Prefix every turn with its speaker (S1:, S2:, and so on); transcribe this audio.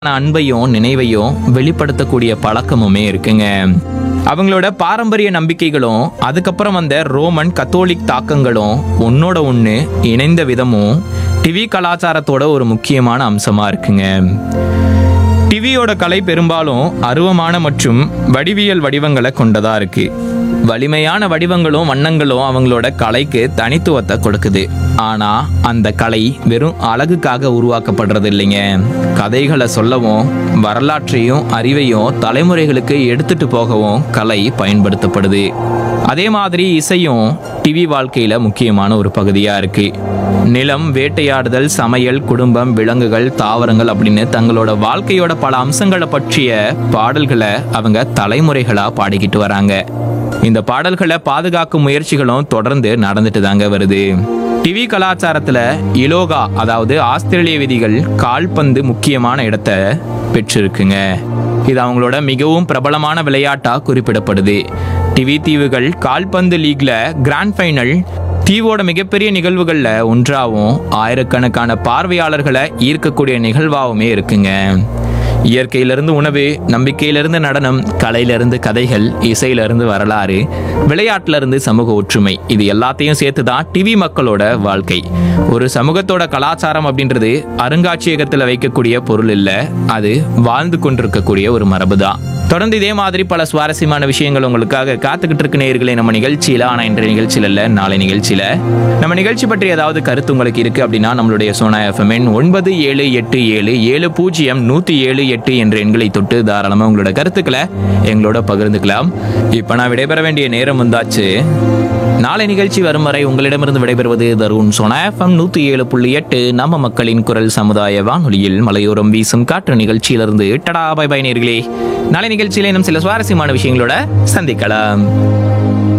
S1: அன்பையும் நினைவையும் வெளிப்படுத்தக்கூடிய பழக்கமுமே இருக்குங்க அவங்களோட பாரம்பரிய நம்பிக்கைகளும் அதுக்கப்புறம் வந்த ரோமன் கத்தோலிக் தாக்கங்களும் ஒன்னோட ஒன்று இணைந்த விதமும் டிவி கலாச்சாரத்தோட ஒரு முக்கியமான அம்சமா இருக்குங்க டிவியோட கலை பெரும்பாலும் அருவமான மற்றும் வடிவியல் வடிவங்களை கொண்டதா இருக்கு வலிமையான வடிவங்களும் வண்ணங்களும் அவங்களோட கலைக்கு தனித்துவத்தை கொடுக்குது ஆனா அந்த கலை வெறும் அழகுக்காக உருவாக்கப்படுறது இல்லைங்க கதைகளை சொல்லவும் வரலாற்றையும் அறிவையும் தலைமுறைகளுக்கு எடுத்துட்டு போகவும் கலை பயன்படுத்தப்படுது அதே மாதிரி இசையும் டிவி வாழ்க்கையில முக்கியமான ஒரு பகுதியா இருக்கு நிலம் வேட்டையாடுதல் சமையல் குடும்பம் விலங்குகள் தாவரங்கள் அப்படின்னு தங்களோட வாழ்க்கையோட பல அம்சங்களை பற்றிய பாடல்களை அவங்க தலைமுறைகளா பாடிக்கிட்டு வராங்க இந்த பாடல்களை பாதுகாக்கும் முயற்சிகளும் தொடர்ந்து நடந்துட்டு தாங்க வருது டிவி கலாச்சாரத்துல இலோகா அதாவது ஆஸ்திரேலிய விதிகள் கால்பந்து முக்கியமான இடத்தை பெற்றிருக்குங்க இது அவங்களோட மிகவும் பிரபலமான விளையாட்டா குறிப்பிடப்படுது டிவி தீவுகள் கால்பந்து லீக்ல கிராண்ட் ஃபைனல் தீவோட மிகப்பெரிய நிகழ்வுகள்ல ஒன்றாவும் ஆயிரக்கணக்கான பார்வையாளர்களை ஈர்க்கக்கூடிய நிகழ்வாவுமே இருக்குங்க இயற்கையிலிருந்து உணவு நம்பிக்கையிலிருந்து நடனம் கலையிலிருந்து கதைகள் இசையிலிருந்து வரலாறு விளையாட்டிலிருந்து சமூக ஒற்றுமை இது எல்லாத்தையும் சேர்த்து தான் டிவி மக்களோட வாழ்க்கை ஒரு சமூகத்தோட கலாச்சாரம் அப்படின்றது அருங்காட்சியகத்தில் வைக்கக்கூடிய பொருள் இல்லை அது வாழ்ந்து கொண்டிருக்கக்கூடிய ஒரு மரபு தான் தொடர்ந்து இதே மாதிரி பல சுவாரஸ்யமான விஷயங்கள் உங்களுக்காக காத்துக்கிட்டு இருக்கு நேயர்களே நம்ம நிகழ்ச்சியில ஆனா இன்றைய நிகழ்ச்சியில இல்ல நாளை நிகழ்ச்சியில நம்ம நிகழ்ச்சி பற்றி ஏதாவது கருத்து உங்களுக்கு இருக்கு அப்படின்னா நம்மளுடைய சோனா எஃப்எம் ஒன்பது ஏழு எட்டு ஏழு ஏழு பூஜ்ஜியம் நூத்தி ஏழு எட்டு என்ற எண்களை தொட்டு தாராளமா உங்களோட கருத்துக்களை எங்களோட பகிர்ந்துக்கலாம் இப்ப நான் விடைபெற வேண்டிய நேரம் வந்தாச்சு நாளை நிகழ்ச்சி வரும் வரை உங்களிடமிருந்து விடைபெறுவது தருண் சோனா எஃப்எம் நூத்தி ஏழு புள்ளி எட்டு நம்ம மக்களின் குரல் சமுதாய வானொலியில் மலையோரம் வீசும் காற்று நிகழ்ச்சியிலிருந்து டடா பை பை நேர்களே நாளை நிகழ்ச்சியில இன்னும் சில சுவாரஸ்யமான விஷயங்களோட சந்திக்கலாம்